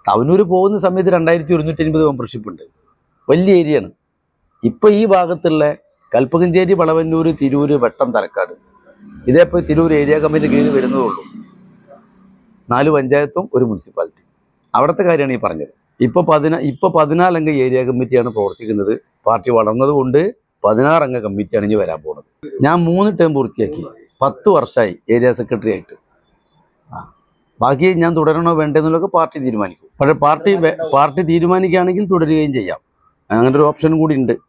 തവനൂർ പോകുന്ന സമയത്ത് രണ്ടായിരത്തി ഒരുന്നൂറ്റി അൻപത് മെമ്പർഷിപ്പ് ഉണ്ട് വലിയ ഏരിയയാണ് ഇപ്പം ഈ ഭാഗത്തുള്ള കൽപ്പകഞ്ചേരി വളവന്നൂർ തിരൂര് വെട്ടം തലക്കാട് ഇതേപ്പോൾ തിരൂർ ഏരിയ കമ്മിറ്റി കീഴിൽ വരുന്നതേ ഉള്ളൂ നാല് പഞ്ചായത്തും ഒരു മുനിസിപ്പാലിറ്റി അവിടുത്തെ കാര്യമാണ് ഈ പറഞ്ഞത് ഇപ്പോൾ പതിന ഇപ്പോൾ പതിനാലംഗ ഏരിയ കമ്മിറ്റിയാണ് പ്രവർത്തിക്കുന്നത് പാർട്ടി വളർന്നതുകൊണ്ട് പതിനാറംഗ കമ്മിറ്റിയാണ് ഇനി വരാൻ പോകുന്നത് ഞാൻ മൂന്ന് ടേം പൂർത്തിയാക്കി പത്ത് വർഷമായി ഏരിയ സെക്രട്ടറി ആയിട്ട് ആ ബാക്കി ഞാൻ തുടരണോ വേണ്ടെന്നുള്ളതൊക്കെ പാർട്ടി തീരുമാനിക്കും പക്ഷേ പാർട്ടി വേ- പാർട്ടി തീരുമാനിക്കുകയാണെങ്കിൽ തുടരുകയും ചെയ്യാം അങ്ങനെ ഒരു ഓപ്ഷൻ കൂടി ഉണ്ട്